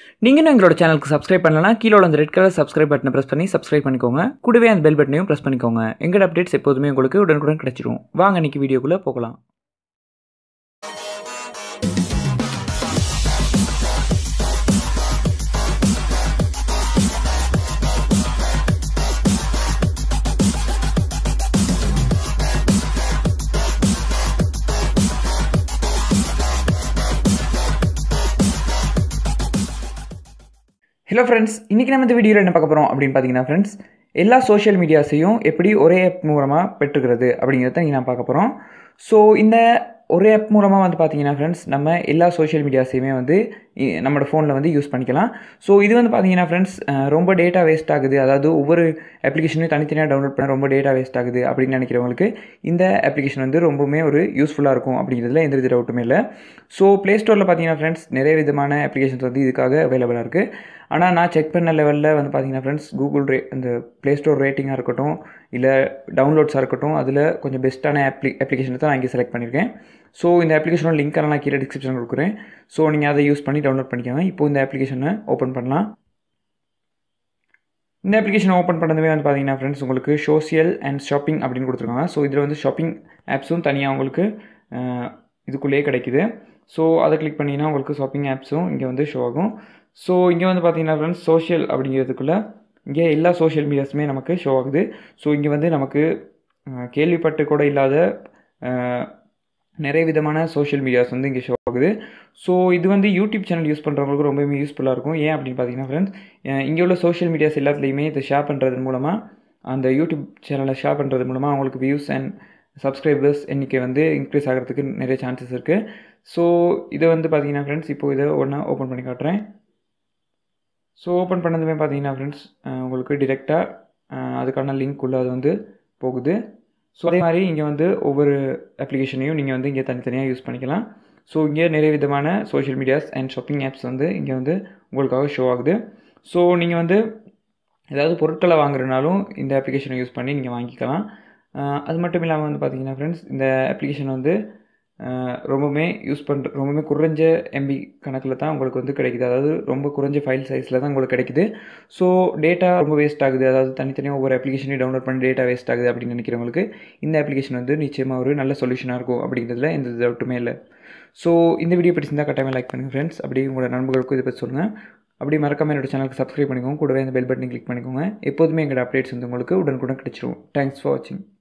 நீங்களும் எங்களோட சேனலுக்கு சப்ஸ்கிரைப் பண்ணலனா கீழே உள்ள அந்த ரெட் கலர் சப்ஸ்கிரைப் பட்டனை ப்ரெஸ் பண்ணி சப்ஸ்கிரைப் பண்ணிக்கோங்க கூடவே அந்த பெல் பட்டனையும் ப்ரெஸ் பண்ணிக்கோங்க எங்களோட அப்டேட்ஸ் எப்போதுமே உங்களுக்கு உடனுக்குடன் கிடைச்சிரும் வாங்க இன்னைக்கு வீடியோக்குள்ளே போகலாம் ஹலோ ஃப்ரெண்ட்ஸ் இன்றைக்கி நம்ம இந்த வீடியோவில் என்ன பார்க்க போகிறோம் அப்படின்னு பார்த்தீங்கன்னா ஃப்ரெண்ட்ஸ் எல்லா சோஷியல் மீடியாஸையும் எப்படி ஒரே ஆப் மூலமாக பெற்றுக்கிறது அப்படிங்கிறத இங்கே நான் பார்க்க போகிறோம் ஸோ இந்த ஒரே ஆப் மூலமாக வந்து பார்த்தீங்கன்னா ஃப்ரெண்ட்ஸ் நம்ம எல்லா சோஷியல் மீடியாஸையுமே வந்து இ- நம்மளோட ஃபோனில் வந்து யூஸ் பண்ணிக்கலாம் ஸோ இது வந்து பார்த்தீங்கன்னா ஃப்ரெண்ட்ஸ் ரொம்ப டேட்டா வேஸ்ட் ஆகுது அதாவது ஒவ்வொரு அப்ளிகேஷனையும் தனித்தனியாக டவுன்லோட் பண்ண ரொம்ப டேட்டா வேஸ்ட் ஆகுது அப்படின்னு நினைக்கிறவங்களுக்கு இந்த அப்ளிகேஷன் வந்து ரொம்பவுமே ஒரு யூஸ்ஃபுல்லாக இருக்கும் அப்படிங்கிறதுல எந்த வித டவுட்டுமே இல்லை ஸோ ப்ளே ஸ்டோரில் பார்த்தீங்கன்னா ஃப்ரெண்ட்ஸ் நிறைய விதமான அப்ளிகேஷன்ஸ் வந்து இதுக்காக அவைலபிளாக இருக்குது ஆனால் நான் செக் பண்ண லெவலில் வந்து பார்த்தீங்கன்னா ஃப்ரெண்ட்ஸ் கூகுள் ரே இந்த ப்ளே ஸ்டோர் ரேட்டிங்காக இருக்கட்டும் இல்லை டவுன்லோட்ஸாக இருக்கட்டும் அதில் கொஞ்சம் பெஸ்ட்டான அப்ளி அப்ளிகேஷனை தான் நான் இங்கே செலக்ட் பண்ணியிருக்கேன் ஸோ இந்த அப்ளிகேஷனோட லிங்க் நான் கீழே டிஸ்கிரிப்ஷன் கொடுக்குறேன் ஸோ நீங்கள் அதை யூஸ் பண்ணி டவுன்லோட் பண்ணிக்கோங்க இப்போ இந்த அப்ளிகேஷனை ஓப்பன் பண்ணலாம் இந்த அப்ளிகேஷன் ஓப்பன் பண்ணதுமே வந்து பார்த்தீங்கன்னா ஃப்ரெண்ட்ஸ் உங்களுக்கு சோஷியல் அண்ட் ஷாப்பிங் அப்படின்னு கொடுத்துருக்காங்க ஸோ இதில் வந்து ஷாப்பிங் ஆப்ஸும் தனியாக உங்களுக்கு அஹ், இதுக்குள்ளேயே கிடைக்குது ஸோ அதை கிளிக் பண்ணிங்கன்னா உங்களுக்கு ஷாப்பிங் ஆப்ஸும் இங்கே வந்து ஷோ ஆகும் ஸோ இங்கே வந்து பார்த்தீங்கன்னா ஃப்ரெண்ட்ஸ் சோஷியல் அப்படிங்கிறதுக்குள்ள இங்கே எல்லா சோஷியல் மீடியாஸுமே நமக்கு ஷோ ஆகுது ஸோ இங்கே வந்து நமக்கு அஹ், கேள்விப்பட்டு கூட இல்லாத அஹ், நிறைய விதமான சோஷியல் மீடியாஸ் வந்து இங்கே ஷோ ஆகுது ஸோ இது வந்து யூடியூப் சேனல் யூஸ் பண்ணுறவங்களுக்கு ரொம்பவே யூஸ்ஃபுல்லாக இருக்கும் ஏன் அப்படின்னு பார்த்தீங்கன்னா ஃப்ரெண்ட்ஸ் இங்கே உள்ள சோஷியல் மீடியாஸ் எல்லாத்துலேயுமே இதை ஷேர் பண்ணுறது மூலமாக அந்த யூடியூப் சேனலை ஷேர் பண்ணுறது மூலமாக அவங்களுக்கு வியூஸ் அண்ட் சப்ஸ்கிரைபர்ஸ் எண்ணிக்கை வந்து இன்க்ரீஸ் ஆகிறதுக்கு நிறைய சான்சஸ் இருக்குது ஸோ இதை வந்து பார்த்தீங்கன்னா ஃப்ரெண்ட்ஸ் இப்போ இதை ஒன்றா ஓப்பன் பண்ணி காட்டுறேன் ஸோ ஓப்பன் பண்ணதுமே பார்த்தீங்கன்னா ஃப்ரெண்ட்ஸ் உங்களுக்கு டிரெக்டாக அதுக்கான லிங்க் உள்ள அது வந்து போகுது ஸோ அதே மாதிரி இங்கே வந்து ஒவ்வொரு அப்ளிகேஷனையும் நீங்கள் வந்து இங்கே தனித்தனியாக யூஸ் பண்ணிக்கலாம் ஸோ இங்கே நிறைய விதமான social medias and shopping apps வந்து இங்கே வந்து உங்களுக்காக ஷோ ஆகுது ஸோ நீங்கள் வந்து ஏதாவது பொருட்களை வாங்குறதுனாலும் இந்த அப்ளிகேஷனை யூஸ் பண்ணி நீங்கள் வாங்கிக்கலாம் அஹ் அது மட்டும் இல்லாமல் வந்து பார்த்தீங்கன்னா ஃப்ரெண்ட்ஸ் இந்த அப்ளிகேஷன் வந்து அஹ் ரொம்பவுமே யூஸ் பண்ணுற ரொம்பவுமே குறைஞ்ச எம்பி கணக்கில் தான் உங்களுக்கு வந்து கிடைக்குது அதாவது ரொம்ப குறைஞ்ச ஃபைல் சைஸில் தான் உங்களுக்கு கிடைக்குது ஸோ டேட்டா ரொம்ப வேஸ்ட் ஆகுது அதாவது தனித்தனியாக ஒவ்வொரு அப்ளிகேஷனையும் டவுன்லோட் பண்ணி டேட்டா வேஸ்ட் ஆகுது அப்படின்னு நினைக்கிறவங்களுக்கு இந்த அப்ளிகேஷன் வந்து நிச்சயமாக ஒரு நல்ல சொல்யூஷனாக இருக்கும் அப்படிங்கிறதுல எந்த டவுட்டுமே இல்லை ஸோ இந்த வீடியோ பிடிச்சிருந்தா கட்டாயமாக லைக் பண்ணுங்கள் ஃப்ரெண்ட்ஸ் அப்படி உங்களோட நண்பர்களுக்கும் இதை பற்றி சொல்லுங்கள் அப்படி மறக்காம என்னோட சேனலுக்கு சப்ஸ்கிரைப் பண்ணிக்கோங்க கூடவே இந்த பெல் பட்டனை கிளிக் பண்ணிக்கோங்க எப்போதுமே எங்களோட அப்டேட்ஸ் வந்து உங்களுக்கு உடனுக்குடன் கிடைச்சிரும் தேங்க்ஸ் ஃபார் வாட்சிங்